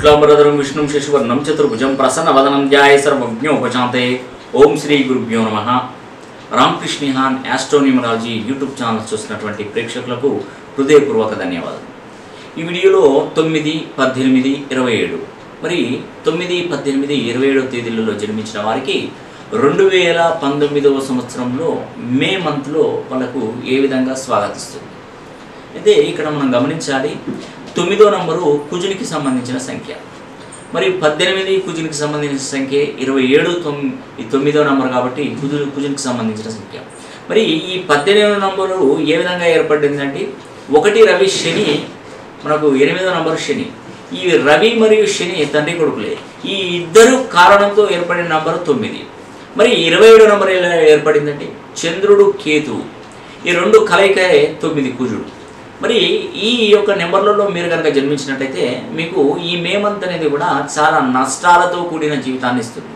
శుక్లాంబరధరం విష్ణుం శశివర్ణం చతుర్భుజం ప్రసన్నవదనం ధ్యాయ సర్వజ్ఞోపశాంతే ఓం శ్రీ గురుభ్యో నమ రామకృష్ణిహాన్ యాస్ట్రోన్యూమరాలజీ యూట్యూబ్ ఛానల్ చూసినటువంటి ప్రేక్షకులకు హృదయపూర్వక ధన్యవాదాలు ఈ వీడియోలో తొమ్మిది పద్దెనిమిది ఇరవై ఏడు మరి తొమ్మిది పద్దెనిమిది ఇరవై ఏడవ తేదీలలో జన్మించిన వారికి రెండు వేల పంతొమ్మిదవ సంవత్సరంలో మే మంత్లో వాళ్ళకు ఏ విధంగా స్వాగతిస్తుంది అయితే ఇక్కడ మనం గమనించాలి తొమ్మిదో నంబరు కుజునికి సంబంధించిన సంఖ్య మరి పద్దెనిమిది కుజునికి సంబంధించిన సంఖ్య ఇరవై ఏడు తొమ్మిది తొమ్మిదో నంబర్ కాబట్టి కుజు కుజునికి సంబంధించిన సంఖ్య మరి ఈ పద్దెనిమిదో నంబరు ఏ విధంగా ఏర్పడిందంటే ఒకటి రవి శని మనకు ఎనిమిదో నంబరు శని ఈ రవి మరియు శని తండ్రి కొడుకులే ఈ ఇద్దరు కారణంతో ఏర్పడిన నంబరు తొమ్మిది మరి ఇరవై ఏడో నంబర్ ఎలా ఏర్పడిందంటే చంద్రుడు కేతువు ఈ రెండు కలయికే తొమ్మిది కుజుడు మరి ఈ యొక్క నెంబర్లలో మీరు కనుక జన్మించినట్టయితే మీకు ఈ మే మంత్ అనేది కూడా చాలా నష్టాలతో కూడిన జీవితాన్ని ఇస్తుంది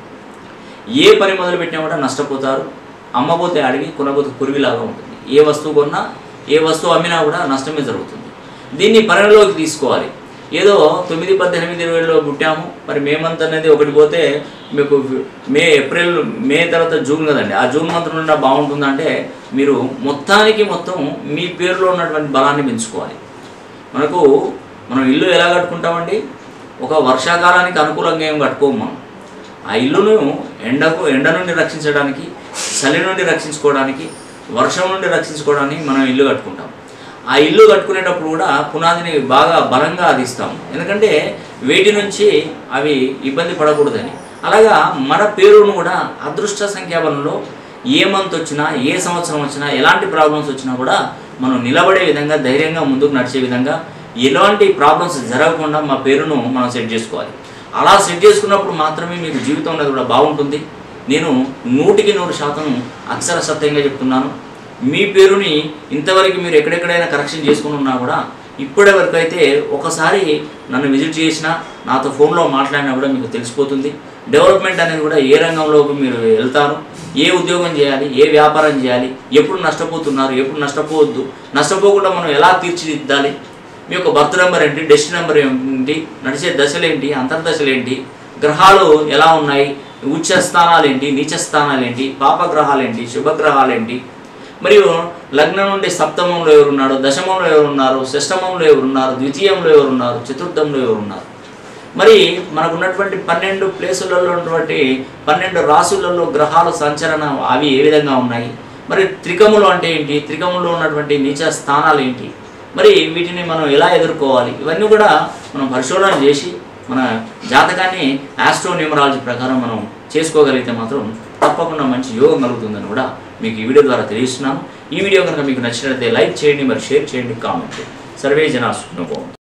ఏ పని మొదలు పెట్టినా కూడా నష్టపోతారు అమ్మపోతే అడిగి కొనబోతే కురివిలాగా ఉంటుంది ఏ వస్తువు కొన్నా ఏ వస్తువు అమ్మినా కూడా నష్టమే జరుగుతుంది దీన్ని పరిగణలోకి తీసుకోవాలి ఏదో తొమ్మిది పద్దెనిమిది ఇరవైలో పుట్టాము మరి మే మంత్ అనేది ఒకటి పోతే మీకు మే ఏప్రిల్ మే తర్వాత జూన్ కదండి ఆ జూన్ మంత్ నుండి బాగుంటుందంటే మీరు మొత్తానికి మొత్తం మీ పేరులో ఉన్నటువంటి బలాన్ని పెంచుకోవాలి మనకు మనం ఇల్లు ఎలా కట్టుకుంటామండి ఒక వర్షాకాలానికి అనుకూలంగా ఏం కట్టుకోము మనం ఆ ఇల్లును ఎండకు ఎండ నుండి రక్షించడానికి చలి నుండి రక్షించుకోవడానికి వర్షం నుండి రక్షించుకోవడానికి మనం ఇల్లు కట్టుకుంటాం ఆ ఇల్లు కట్టుకునేటప్పుడు కూడా పునాదిని బాగా బలంగా అదిస్తాం ఎందుకంటే వేటి నుంచి అవి ఇబ్బంది పడకూడదని అలాగా మన పేరును కూడా అదృష్ట సంఖ్యాబలంలో ఏ మంత్ వచ్చినా ఏ సంవత్సరం వచ్చినా ఎలాంటి ప్రాబ్లమ్స్ వచ్చినా కూడా మనం నిలబడే విధంగా ధైర్యంగా ముందుకు నడిచే విధంగా ఎలాంటి ప్రాబ్లమ్స్ జరగకుండా మా పేరును మనం సెట్ చేసుకోవాలి అలా సెట్ చేసుకున్నప్పుడు మాత్రమే మీకు జీవితం అనేది కూడా బాగుంటుంది నేను నూటికి నూరు శాతం అక్షర సత్యంగా చెప్తున్నాను మీ పేరుని ఇంతవరకు మీరు ఎక్కడెక్కడైనా కరెక్షన్ చేసుకుని ఉన్నా కూడా ఇప్పటి వరకు అయితే ఒకసారి నన్ను విజిట్ చేసినా నాతో ఫోన్లో మాట్లాడినా కూడా మీకు తెలిసిపోతుంది డెవలప్మెంట్ అనేది కూడా ఏ రంగంలోకి మీరు వెళ్తారు ఏ ఉద్యోగం చేయాలి ఏ వ్యాపారం చేయాలి ఎప్పుడు నష్టపోతున్నారు ఎప్పుడు నష్టపోవద్దు నష్టపోకుండా మనం ఎలా తీర్చిదిద్దాలి మీ యొక్క బర్త్ నెంబర్ ఏంటి డెస్టిన్ నెంబర్ ఏంటి నడిచే దశలు ఏంటి అంతర్దశలు ఏంటి గ్రహాలు ఎలా ఉన్నాయి ఉచ్చ స్థానాలు ఏంటి నీచ స్థానాలు ఏంటి పాపగ్రహాలు ఏంటి శుభగ్రహాలు ఏంటి మరియు లగ్నం నుండి సప్తమంలో ఎవరున్నారు దశమంలో ఎవరున్నారు షష్టమంలో ఎవరున్నారు ద్వితీయంలో ఎవరున్నారు చతుర్థంలో ఎవరున్నారు మరి మనకు ఉన్నటువంటి పన్నెండు ప్లేసులలో ఉన్నటువంటి పన్నెండు రాసులలో గ్రహాల సంచలన అవి ఏ విధంగా ఉన్నాయి మరి త్రికములు అంటే ఏంటి త్రికములో ఉన్నటువంటి నీచ స్థానాలు ఏంటి మరి వీటిని మనం ఎలా ఎదుర్కోవాలి ఇవన్నీ కూడా మనం పరిశోధన చేసి మన జాతకాన్ని ఆస్ట్రో న్యూమరాలజీ ప్రకారం మనం చేసుకోగలిగితే మాత్రం తప్పకుండా మంచి యోగం కలుగుతుందని కూడా మీకు ఈ వీడియో ద్వారా తెలియజేస్తున్నాను ఈ వీడియో కనుక మీకు నచ్చినట్లయితే లైక్ చేయండి మరి షేర్ చేయండి కామెంట్ చేయండి సర్వే జనా సుఖనుభవం